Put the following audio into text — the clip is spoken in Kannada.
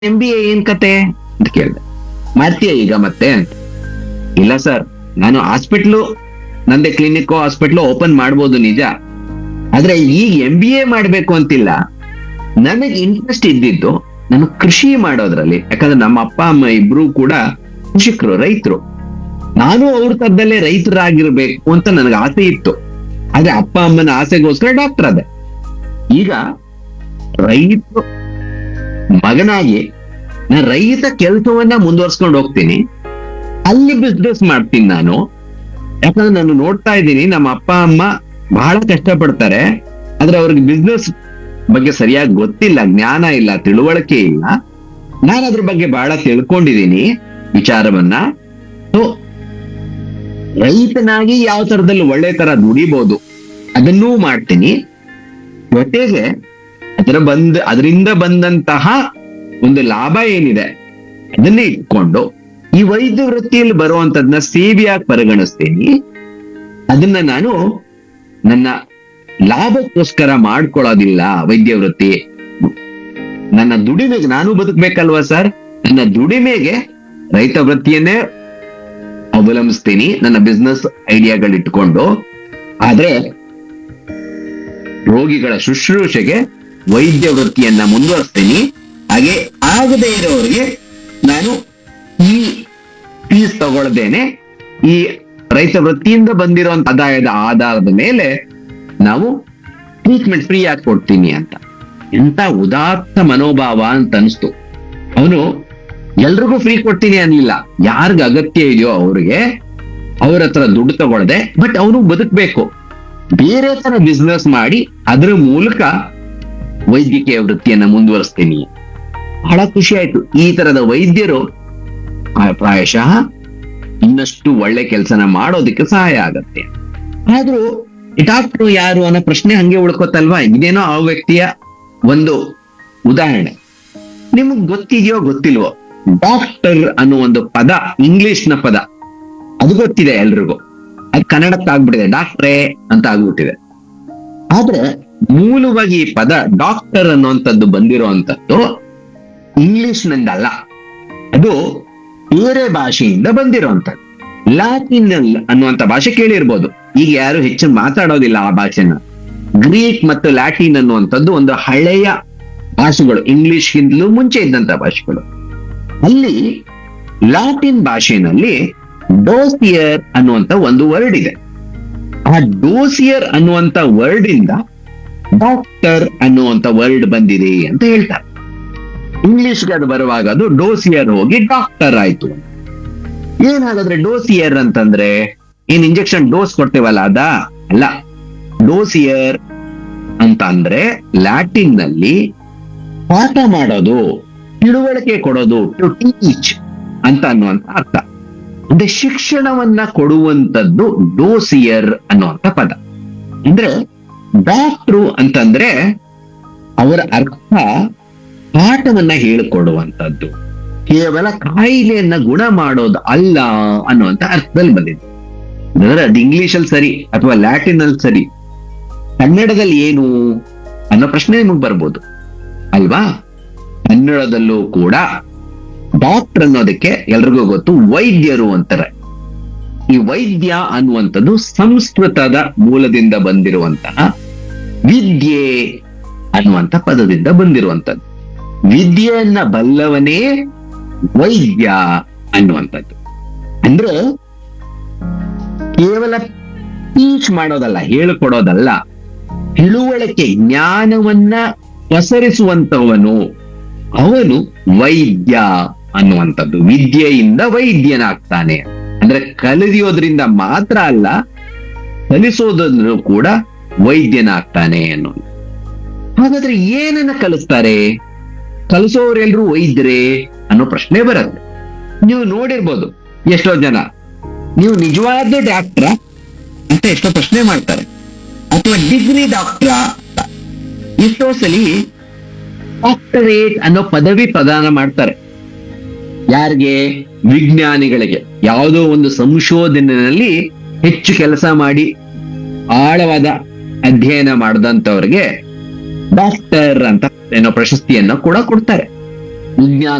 ಎಂ ಬಿ ಎ ಏನ್ ಕತೆ ಅಂತ ಕೇಳಿದೆ ಮಾಡ್ತೀಯ ಈಗ ಮತ್ತೆ ಅಂತ ಇಲ್ಲ ಸರ್ ನಾನು ಹಾಸ್ಪಿಟ್ಲು ನಂದೇ ಕ್ಲಿನಿಕ್ ಹಾಸ್ಪಿಟ್ಲು ಓಪನ್ ಮಾಡ್ಬೋದು ನಿಜ ಆದ್ರೆ ಈಗ ಎಂ ಬಿ ಎ ಮಾಡ್ಬೇಕು ಅಂತಿಲ್ಲ ನನಗೆ ಇಂಟ್ರೆಸ್ಟ್ ಇದ್ದಿದ್ದು ನಾನು ಕೃಷಿ ಮಾಡೋದ್ರಲ್ಲಿ ಯಾಕಂದ್ರೆ ನಮ್ಮ ಅಪ್ಪ ಅಮ್ಮ ಇಬ್ರು ಕೂಡ ಕೃಷಿಕರು ರೈತರು ನಾನು ಅವ್ರ ತರದಲ್ಲೇ ರೈತರಾಗಿರ್ಬೇಕು ಅಂತ ನನಗೆ ಆಸೆ ಇತ್ತು ಆದ್ರೆ ಅಪ್ಪ ಅಮ್ಮನ ಆಸೆಗೋಸ್ಕರ ಡಾಕ್ಟರ್ ಅದೇ ಈಗ ರೈತ ಮಗನಾಗಿ ನಾನು ರೈತ ಕೆಲಸವನ್ನ ಮುಂದುವರ್ಸ್ಕೊಂಡು ಹೋಗ್ತೀನಿ ಅಲ್ಲಿ ಬಿಸ್ನೆಸ್ ಮಾಡ್ತೀನಿ ನಾನು ಯಾಕಂದ್ರೆ ನಾನು ನೋಡ್ತಾ ಇದ್ದೀನಿ ನಮ್ಮ ಅಪ್ಪ ಅಮ್ಮ ಬಹಳ ಕಷ್ಟಪಡ್ತಾರೆ ಆದ್ರೆ ಅವ್ರಿಗೆ ಬಿಸ್ನೆಸ್ ಬಗ್ಗೆ ಸರಿಯಾಗಿ ಗೊತ್ತಿಲ್ಲ ಜ್ಞಾನ ಇಲ್ಲ ತಿಳುವಳಿಕೆ ಇಲ್ಲ ನಾನು ಅದ್ರ ಬಗ್ಗೆ ಬಹಳ ತಿಳ್ಕೊಂಡಿದ್ದೀನಿ ವಿಚಾರವನ್ನ ಸೊ ರೈತನಾಗಿ ಯಾವ ತರದಲ್ಲಿ ಒಳ್ಳೆ ತರ ದುಡಿಬಹುದು ಅದನ್ನೂ ಮಾಡ್ತೀನಿ ಜೊತೆಗೆ ಅದರ ಬಂದ ಅದರಿಂದ ಬಂದಂತಹ ಒಂದು ಲಾಭ ಏನಿದೆ ಅದನ್ನೇ ಇಟ್ಕೊಂಡು ಈ ವೈದ್ಯ ವೃತ್ತಿಯಲ್ಲಿ ಬರುವಂತದ್ನ ಸೇವೆಯಾಗಿ ಪರಿಗಣಿಸ್ತೀನಿ ಅದನ್ನ ನಾನು ನನ್ನ ಲಾಭಕ್ಕೋಸ್ಕರ ಮಾಡ್ಕೊಳ್ಳೋದಿಲ್ಲ ವೈದ್ಯ ವೃತ್ತಿ ನನ್ನ ದುಡಿಮೆಗೆ ನಾನು ಬದುಕ್ಬೇಕಲ್ವಾ ಸರ್ ನನ್ನ ದುಡಿಮೆಗೆ ರೈತ ವೃತ್ತಿಯನ್ನೇ ಅವಲಂಬಿಸ್ತೀನಿ ನನ್ನ ಬಿಸ್ನೆಸ್ ಐಡಿಯಾಗಳು ಇಟ್ಕೊಂಡು ಆದ್ರೆ ರೋಗಿಗಳ ಶುಶ್ರೂಷೆಗೆ ವೈದ್ಯ ವೃತ್ತಿಯನ್ನ ಮುಂದುವರಿಸ್ತೀನಿ ಹಾಗೆ ಆಗದೇ ಇರೋರಿಗೆ ನಾನು ಈ ಫೀಸ್ ತಗೊಳ್ದೇನೆ ಈ ರೈತ ವೃತ್ತಿಯಿಂದ ಬಂದಿರುವಂತ ಆದಾಯದ ಆಧಾರದ ಮೇಲೆ ನಾವು ಟ್ರೀಟ್ಮೆಂಟ್ ಫ್ರೀ ಆಗಿ ಕೊಡ್ತೀನಿ ಅಂತ ಎಂತ ಉದಾತ್ತ ಮನೋಭಾವ ಅಂತ ಅನಿಸ್ತು ಅವನು ಎಲ್ರಿಗೂ ಫ್ರೀ ಕೊಡ್ತೀನಿ ಅನ್ಲಿಲ್ಲ ಯಾರಿಗ ಅಗತ್ಯ ಇದೆಯೋ ಅವ್ರಿಗೆ ಅವ್ರ ಹತ್ರ ದುಡ್ಡು ತಗೊಳ್ದೆ ಬಟ್ ಅವನು ಬದುಕ್ಬೇಕು ಬೇರೆ ತರ ಬಿಸ್ನೆಸ್ ಮಾಡಿ ಅದ್ರ ಮೂಲಕ ವೈದ್ಯಕೀಯ ವೃತ್ತಿಯನ್ನ ಮುಂದುವರಿಸ್ತೀನಿ ಬಹಳ ಖುಷಿ ಆಯ್ತು ಈ ತರದ ವೈದ್ಯರು ಆ, ಪ್ರಾಯಶಃ ಇನ್ನಷ್ಟು ಒಳ್ಳೆ ಕೆಲಸನ ಮಾಡೋದಕ್ಕೆ ಸಹಾಯ ಆಗತ್ತೆ ಆದ್ರೂ ಡಾಕ್ಟ್ರು ಯಾರು ಅನ್ನೋ ಪ್ರಶ್ನೆ ಹಂಗೆ ಉಳ್ಕೊತಲ್ವಾ ಇದೇನೋ ಆ ವ್ಯಕ್ತಿಯ ಒಂದು ಉದಾಹರಣೆ ನಿಮಗ್ ಗೊತ್ತಿದೆಯೋ ಗೊತ್ತಿಲ್ವೋ ಡಾಕ್ಟರ್ ಅನ್ನೋ ಒಂದು ಪದ ಇಂಗ್ಲಿಷ್ ನ ಪದ ಅದು ಗೊತ್ತಿದೆ ಎಲ್ರಿಗೂ ಅದು ಕನ್ನಡಕ್ಕೆ ಆಗ್ಬಿಟ್ಟಿದೆ ಡಾಕ್ಟ್ರೇ ಅಂತ ಆಗ್ಬಿಟ್ಟಿದೆ ಆದ್ರೆ ಮೂಲವಾಗಿ ಈ ಪದ ಡಾಕ್ಟರ್ ಅನ್ನುವಂಥದ್ದು ಬಂದಿರುವಂತದ್ದು ಇಂಗ್ಲಿಷ್ ನಿಂದಲ್ಲ ಅದು ಬೇರೆ ಭಾಷೆಯಿಂದ ಬಂದಿರುವಂತದ್ದು ಲ್ಯಾಟಿನ್ ಅನ್ನುವಂತ ಭಾಷೆ ಕೇಳಿರ್ಬೋದು ಈಗ ಯಾರು ಹೆಚ್ಚು ಮಾತಾಡೋದಿಲ್ಲ ಆ ಭಾಷೆನ ಗ್ರೀಕ್ ಮತ್ತು ಲ್ಯಾಟಿನ್ ಅನ್ನುವಂಥದ್ದು ಒಂದು ಹಳೆಯ ಭಾಷೆಗಳು ಇಂಗ್ಲಿಷ್ಗಿಂತಲೂ ಮುಂಚೆ ಇದ್ದಂತ ಭಾಷೆಗಳು ಅಲ್ಲಿ ಲ್ಯಾಟಿನ್ ಭಾಷೆನಲ್ಲಿ ಡೋಸಿಯರ್ ಅನ್ನುವಂತ ಒಂದು ವರ್ಡ್ ಇದೆ ಆ ಡೋಸಿಯರ್ ಅನ್ನುವಂತ ವರ್ಡ್ ಇಂದ ಡಾಕ್ಟರ್ ಅನ್ನುವಂತ ವರ್ಡ್ ಬಂದಿದೆ ಅಂತ ಹೇಳ್ತಾರೆ ಇಂಗ್ಲಿಷ್ಗೆ ಅದು ಬರುವಾಗ ಅದು ಡೋಸಿಯರ್ ಹೋಗಿ ಡಾಕ್ಟರ್ ಆಯ್ತು ಏನಾಗಾದ್ರೆ ಡೋಸಿಯರ್ ಅಂತಂದ್ರೆ ಏನ್ ಇಂಜೆಕ್ಷನ್ ಡೋಸ್ ಕೊಡ್ತೇವಲ್ಲ ಅದ ಅಲ್ಲ ಡೋಸಿಯರ್ ಅಂತ ಅಂದ್ರೆ ಲ್ಯಾಟಿನ್ ನಲ್ಲಿ ಪಾಠ ಮಾಡೋದು ತಿಳುವಳಿಕೆ ಕೊಡೋದು ಟು ಟೀಚ್ ಅಂತ ಅನ್ನುವಂತ ಅರ್ಥ ಅಂದ್ರೆ ಶಿಕ್ಷಣವನ್ನ ಕೊಡುವಂತದ್ದು ಡೋಸಿಯರ್ ಅನ್ನುವಂತ ಪದ ಅಂದ್ರೆ ಡಾಕ್ಟ್ರು ಅಂತಂದ್ರೆ ಅವರ ಅರ್ಥ ಪಾಠವನ್ನ ಹೇಳಿಕೊಡುವಂತದ್ದು ಕೇವಲ ಕಾಯಿಲೆಯನ್ನ ಗುಣ ಮಾಡೋದು ಅಲ್ಲ ಅನ್ನುವಂತ ಅರ್ಥದಲ್ಲಿ ಬಂದಿದೆ ಅಂದ್ರೆ ಅದು ಇಂಗ್ಲಿಷ್ ಅಲ್ಲಿ ಸರಿ ಅಥವಾ ಲ್ಯಾಟಿನ್ ಅಲ್ಲಿ ಸರಿ ಕನ್ನಡದಲ್ಲಿ ಏನು ಅನ್ನೋ ಪ್ರಶ್ನೆ ನಿಮಗ್ ಬರ್ಬೋದು ಅಲ್ವಾ ಕನ್ನಡದಲ್ಲೂ ಕೂಡ ಡಾಕ್ಟರ್ ಅನ್ನೋದಕ್ಕೆ ಎಲ್ರಿಗೂ ಗೊತ್ತು ವೈದ್ಯರು ಅಂತಾರೆ ಈ ವೈದ್ಯ ಅನ್ನುವಂಥದ್ದು ಸಂಸ್ಕೃತದ ಮೂಲದಿಂದ ಬಂದಿರುವಂತಹ ವಿದ್ಯೆ ಅನ್ನುವಂಥ ಪದದಿಂದ ಬಂದಿರುವಂತದ್ದು ವಿದ್ಯೆಯನ್ನ ಬಲ್ಲವನೇ ವೈದ್ಯ ಅನ್ನುವಂಥದ್ದು ಅಂದ್ರೆ ಕೇವಲ ಟೀಚ್ ಮಾಡೋದಲ್ಲ ಹೇಳಿಕೊಡೋದಲ್ಲ ತಿಳುವಳಿಕೆ ಜ್ಞಾನವನ್ನ ಪಸರಿಸುವಂತವನು ಅವನು ವೈದ್ಯ ಅನ್ನುವಂಥದ್ದು ವಿದ್ಯೆಯಿಂದ ವೈದ್ಯನಾಗ್ತಾನೆ ಅಂದ್ರೆ ಕಲಿಯೋದ್ರಿಂದ ಮಾತ್ರ ಅಲ್ಲ ಕಲಿಸೋದನ್ನು ಕೂಡ ವೈದ್ಯನಾಗ್ತಾನೆ ಅನ್ನೋದು ಹಾಗಾದ್ರೆ ಏನನ್ನ ಕಲಿಸ್ತಾರೆ ಕಲಿಸೋರೆಲ್ರು ವೈದ್ಯರೇ ಅನ್ನೋ ಪ್ರಶ್ನೆ ಬರುತ್ತೆ ನೀವು ನೋಡಿರ್ಬೋದು ಎಷ್ಟೋ ಜನ ನೀವು ನಿಜವಾದ ಡಾಕ್ಟ್ರ ಅಂತ ಎಷ್ಟೋ ಪ್ರಶ್ನೆ ಮಾಡ್ತಾರೆ ಅಥವಾ ಡಿಗ್ರಿ ಡಾಕ್ಟ್ರ ಎಷ್ಟೋ ಸಲಿ ಡಾಕ್ಟರೇಟ್ ಅನ್ನೋ ಪದವಿ ಪ್ರದಾನ ಮಾಡ್ತಾರೆ ಯಾರಿಗೆ ವಿಜ್ಞಾನಿಗಳಿಗೆ ಯಾವುದೋ ಒಂದು ಸಂಶೋಧನೆಯಲ್ಲಿ ಹೆಚ್ಚು ಕೆಲಸ ಮಾಡಿ ಆಳವಾದ ಅಧ್ಯಯನ ಮಾಡಿದಂತವ್ರಿಗೆ ಡಾಕ್ಟರ್ ಅಂತ ಏನೋ ಪ್ರಶಸ್ತಿಯನ್ನ ಕೂಡ ಕೊಡ್ತಾರೆ ವಿಜ್ಞಾನ